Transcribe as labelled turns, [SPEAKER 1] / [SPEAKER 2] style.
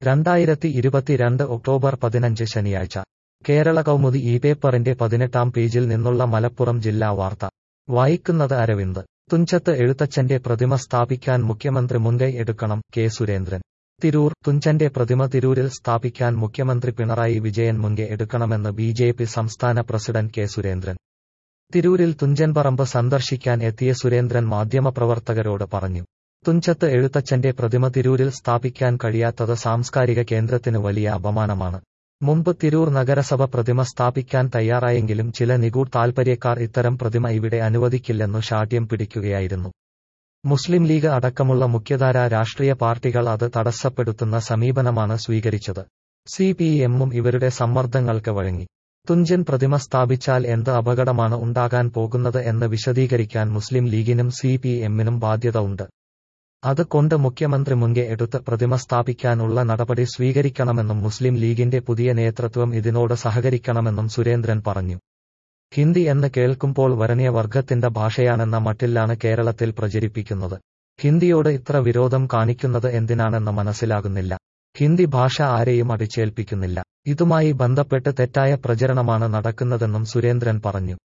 [SPEAKER 1] രണ്ടായിരത്തി ഇരുപത്തിരണ്ട് ഒക്ടോബർ പതിനഞ്ച് ശനിയാഴ്ച കേരള കൗമുദി ഈ പേപ്പറിന്റെ പതിനെട്ടാം പേജിൽ നിന്നുള്ള മലപ്പുറം ജില്ലാ വാർത്ത വായിക്കുന്നത് അരവിന്ദ് തുഞ്ചത്ത് എഴുത്തച്ഛന്റെ പ്രതിമ സ്ഥാപിക്കാൻ മുഖ്യമന്ത്രി മുൻകൈ എടുക്കണം കെ സുരേന്ദ്രൻ തിരൂർ തുഞ്ചന്റെ പ്രതിമ തിരൂരിൽ സ്ഥാപിക്കാൻ മുഖ്യമന്ത്രി പിണറായി വിജയൻ മുൻകൈ എടുക്കണമെന്ന് ബി ജെ പി സംസ്ഥാന പ്രസിഡന്റ് കെ സുരേന്ദ്രൻ തിരൂരിൽ തുഞ്ചൻപറമ്പ് സന്ദർശിക്കാൻ എത്തിയ സുരേന്ദ്രൻ മാധ്യമപ്രവർത്തകരോട് പറഞ്ഞു തുഞ്ചത്ത് എഴുത്തച്ഛന്റെ പ്രതിമ തിരൂരിൽ സ്ഥാപിക്കാൻ കഴിയാത്തത് സാംസ്കാരിക കേന്ദ്രത്തിന് വലിയ അപമാനമാണ് മുമ്പ് തിരൂർ നഗരസഭ പ്രതിമ സ്ഥാപിക്കാൻ തയ്യാറായെങ്കിലും ചില നിഗൂഢ താൽപര്യക്കാർ ഇത്തരം പ്രതിമ ഇവിടെ അനുവദിക്കില്ലെന്നു ശാഠ്യം പിടിക്കുകയായിരുന്നു മുസ്ലിം ലീഗ് അടക്കമുള്ള മുഖ്യധാരാ രാഷ്ട്രീയ പാർട്ടികൾ അത് തടസ്സപ്പെടുത്തുന്ന സമീപനമാണ് സ്വീകരിച്ചത് സി പി എമ്മും ഇവരുടെ സമ്മർദ്ദങ്ങൾക്ക് വഴങ്ങി തുഞ്ചൻ പ്രതിമ സ്ഥാപിച്ചാൽ എന്ത് അപകടമാണ് ഉണ്ടാകാൻ പോകുന്നത് എന്ന് വിശദീകരിക്കാൻ മുസ്ലിം ലീഗിനും സി പി എമ്മിനും ബാധ്യത ഉണ്ട് അത് കൊണ്ട് മുഖ്യമന്ത്രി മുൻകെ എടുത്ത് പ്രതിമ സ്ഥാപിക്കാനുള്ള നടപടി സ്വീകരിക്കണമെന്നും മുസ്ലിം ലീഗിന്റെ പുതിയ നേതൃത്വം ഇതിനോട് സഹകരിക്കണമെന്നും സുരേന്ദ്രൻ പറഞ്ഞു ഹിന്ദി എന്ന് കേൾക്കുമ്പോൾ വരണിയ വർഗത്തിന്റെ ഭാഷയാണെന്ന മട്ടിലാണ് കേരളത്തിൽ പ്രചരിപ്പിക്കുന്നത് ഹിന്ദിയോട് ഇത്ര വിരോധം കാണിക്കുന്നത് എന്തിനാണെന്ന് മനസ്സിലാകുന്നില്ല ഹിന്ദി ഭാഷ ആരെയും അടിച്ചേൽപ്പിക്കുന്നില്ല ഇതുമായി ബന്ധപ്പെട്ട് തെറ്റായ പ്രചരണമാണ് നടക്കുന്നതെന്നും സുരേന്ദ്രൻ പറഞ്ഞു